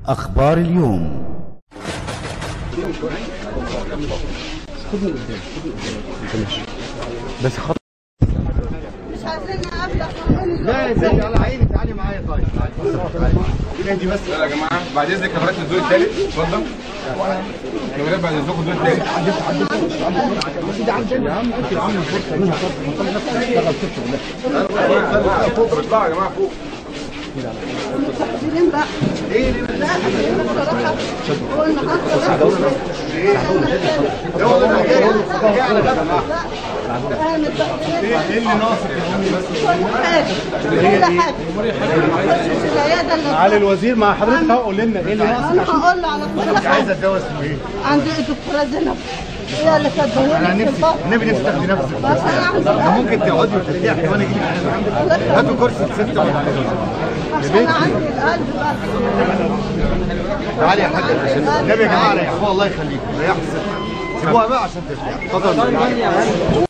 أخبار اليوم مش عايزين نقابلك ونقول لا ازاي على عيني تعالي معايا طيب تعالي دي بس يلا يا جماعه بعد اذنك كاميرات الدور الثالث اتفضل كاميرات بعد اذنكم الدور الثالث فوق اطلعوا يا جماعه فوق متقبلين بقى ايه ليه لا احنا بصراحه والنهارده هو ده جاي على ده انا متبهدلين ايه اللي ناقصك يا امي بس كل حاجه كل حاجه بس العياده اللي معالي الوزير مع حضرتك اهو قول لنا ايه اللي ناقصك انا هقول له على كل انت عايزه حاجه اتجوز في ايه؟ عندي الدكتوره زينب هي اللي كانت انا بهوني في نفسي البطن النبي نفسي تاخدي نفسك بس انا عايزه ده ممكن تقعدي وترتاحي وانا اجي لك هاتوا كرسي الست ولا عشان عندي القلب بس تعالي يا حاج النبي يا جماعه ريحوها الله يخليكم ريحوا الست سيبوها بقى عشان ترتاح اتفضل